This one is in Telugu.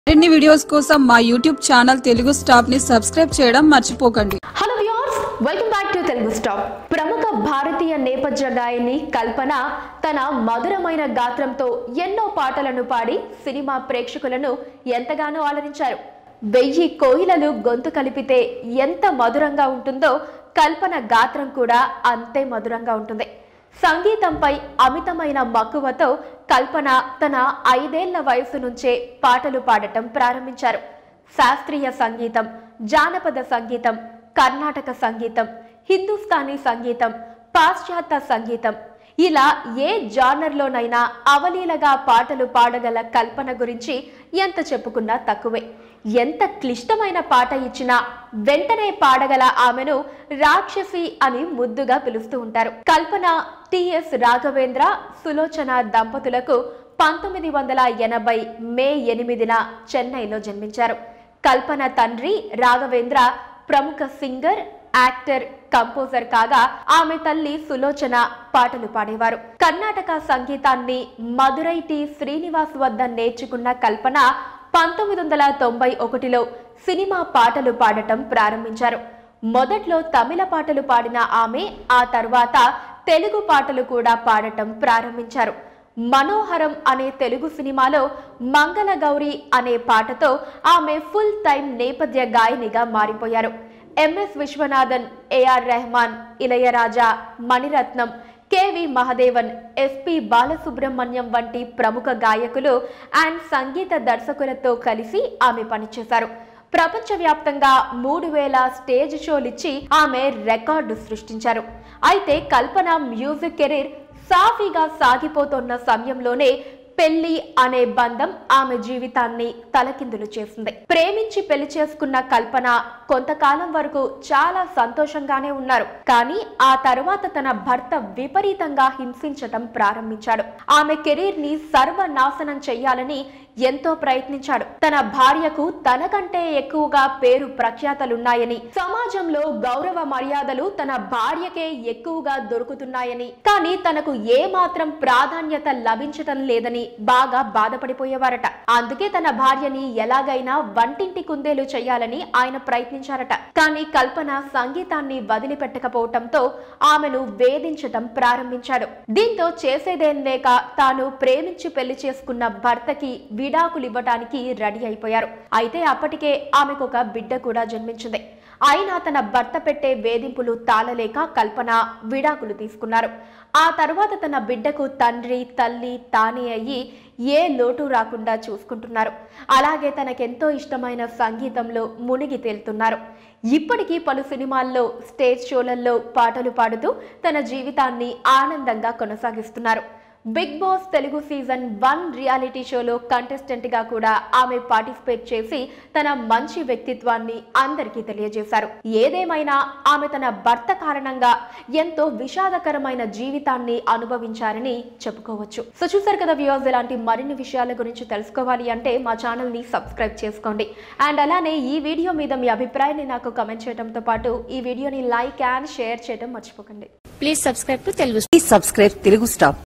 మరిన్ని వీడియోస్ కోసం మా యూట్యూబ్ ఛానల్ తెలుగు స్టాప్ ని సబ్స్క్రైబ్ చేయడం మర్చిపోకండి hello viewers welcome back to Telugu stop ప్రముఖ భారతీయ నేపథ్య గాయని కల్పన తన మధురమైన గాత్రంతో ఎన్నో పాటలను పాడి సినిమా ప్రేక్షకులను ఎంతగానో ఆలరించారు వెయ్యి కోయిలలు గొంతు కలిపితే ఎంత మధురంగా ఉంటుందో కల్పన గాత్రం కూడా అంతే మధురంగా ఉంటుంది సంగీతంపై అమితమైన మక్కువతో కల్పన తన ఐదేళ్ల వయసు నుంచే పాటలు పాడటం ప్రారంభించారు శాస్త్రీయ సంగీతం జానపద సంగీతం కర్ణాటక సంగీతం హిందుస్థానీ సంగీతం పాశ్చాత్య సంగీతం ఇలా ఏ జానర్లోనైనా అవలీలగా పాటలు పాడగల కల్పన గురించి ఎంత చెప్పుకున్నా తక్కువే ఎంత క్లిష్టమైన పాట ఇచ్చినా వెంటనే పాడగల ఆమెను రాక్షసి అని ముద్దుగా పిలుస్తూ ఉంటారు కల్పన టిఎస్ రాఘవేంద్ర సులోచన దంపతులకు పంతొమ్మిది వందల ఎనభై మే ఎనిమిదిన చెన్నైలో జన్మించారు కల్పన తండ్రి రాఘవేంద్ర ప్రముఖ సింగర్ యాక్టర్ కంపోజర్ కాగా ఆమె తల్లి సులోచన పాటలు పాడేవారు కర్ణాటక సంగీతాన్ని మదురై టి శ్రీనివాస్ వద్ద నేర్చుకున్న కల్పన పంతొమ్మిది వందల తొంభై ఒకటిలో సినిమా పాటలు పాడటం ప్రారంభించారు మొదట్లో తమిళ పాటలు పాడిన ఆమె ఆ తర్వాత తెలుగు పాటలు కూడా పాడటం ప్రారంభించారు మనోహరం అనే తెలుగు సినిమాలో మంగళగౌరి అనే పాటతో ఆమె ఫుల్ టైం నేపథ్య గాయనిగా మారిపోయారు ఎంఎస్ విశ్వనాథన్ ఏఆర్ రెహమాన్ ఇళయరాజా మణిరత్నం కెవి మహదేవన్ ఎస్పి బాలసుబ్రహ్మణ్యం వంటి ప్రముఖ గాయకులు అండ్ సంగీత దర్శకులతో కలిసి ఆమె పనిచేశారు ప్రపంచవ్యాప్తంగా మూడు వేల స్టేజ్ షోలిచ్చి ఆమె రికార్డు సృష్టించారు అయితే కల్పన మ్యూజిక్ కెరీర్ సాఫీగా సాగిపోతున్న సమయంలోనే పెళ్లి అనే బంధం ఆమె జీవితాన్ని తలకిందులు చేసింది ప్రేమించి పెళ్లి చేసుకున్న కల్పన కొంతకాలం వరకు చాలా సంతోషంగానే ఉన్నారు కానీ ఆ తర్వాత తన భర్త విపరీతంగా హింసించటం ప్రారంభించాడు ఆమె కెరీర్ ని సర్వనాశనం చెయ్యాలని ఎంతో ప్రయత్నించాడు తన భార్యకు తనకంటే ఎక్కువగా పేరు ప్రఖ్యాతలున్నాయని సమాజంలో గౌరవ మర్యాదలు తన భార్యకే ఎక్కువగా దొరుకుతున్నాయని కానీ తనకు ఏ మాత్రం ప్రాధాన్యత లభించటం లేదని బాగా బాధపడిపోయేవారట అందుకే తన భార్యని ఎలాగైనా వంటింటి కుందేలు చేయాలని ఆయన ప్రయత్నించారట కానీ కల్పన సంగీతాన్ని వదిలిపెట్టకపోవటంతో ఆమెను వేధించటం ప్రారంభించాడు దీంతో చేసేదేం లేక తాను ప్రేమించి పెళ్లి చేసుకున్న భర్తకి విడాకులు ఇవ్వటానికి రెడీ అయిపోయారు అయితే అప్పటికే ఆమెకు ఒక బిడ్డ కూడా జన్మించింది అయినా తన భర్త పెట్టే వేధింపులు తాళలేక కల్పన విడాకులు తీసుకున్నారు ఆ తర్వాత తన బిడ్డకు తండ్రి తల్లి తానే అయ్యి ఏ లోటు రాకుండా చూసుకుంటున్నారు అలాగే తనకెంతో ఇష్టమైన సంగీతంలో మునిగి తేలుతున్నారు ఇప్పటికీ పలు సినిమాల్లో స్టేజ్ షోలలో పాటలు పాడుతూ తన జీవితాన్ని ఆనందంగా కొనసాగిస్తున్నారు Bigg Boss Telugu season one reality షోలో కంటెస్టెంట్ గా కూడా ఆమె పార్టిసిపేట్ చేసి తన మంచి వ్యక్తిత్వాన్ని అందరికీ తెలియజేశారు ఏదేమైనా ఆమె తన భర్త కారణంగా ఎంతో విషాదకరమైన జీవితాన్ని అనుభవించారని చెప్పుకోవచ్చు సో చూసారు కదా వ్యూవర్స్ ఇలాంటి మరిన్ని విషయాల గురించి తెలుసుకోవాలి అంటే మా ఛానల్ ని సబ్స్క్రైబ్ చేసుకోండి అండ్ అలానే ఈ వీడియో మీద మీ అభిప్రాయాన్ని నాకు కమెంట్ చేయడంతో పాటు ఈ వీడియోని లైక్ అండ్ షేర్ చేయడం మర్చిపోకండి Please subscribe to Telugu Please subscribe Telugu Star.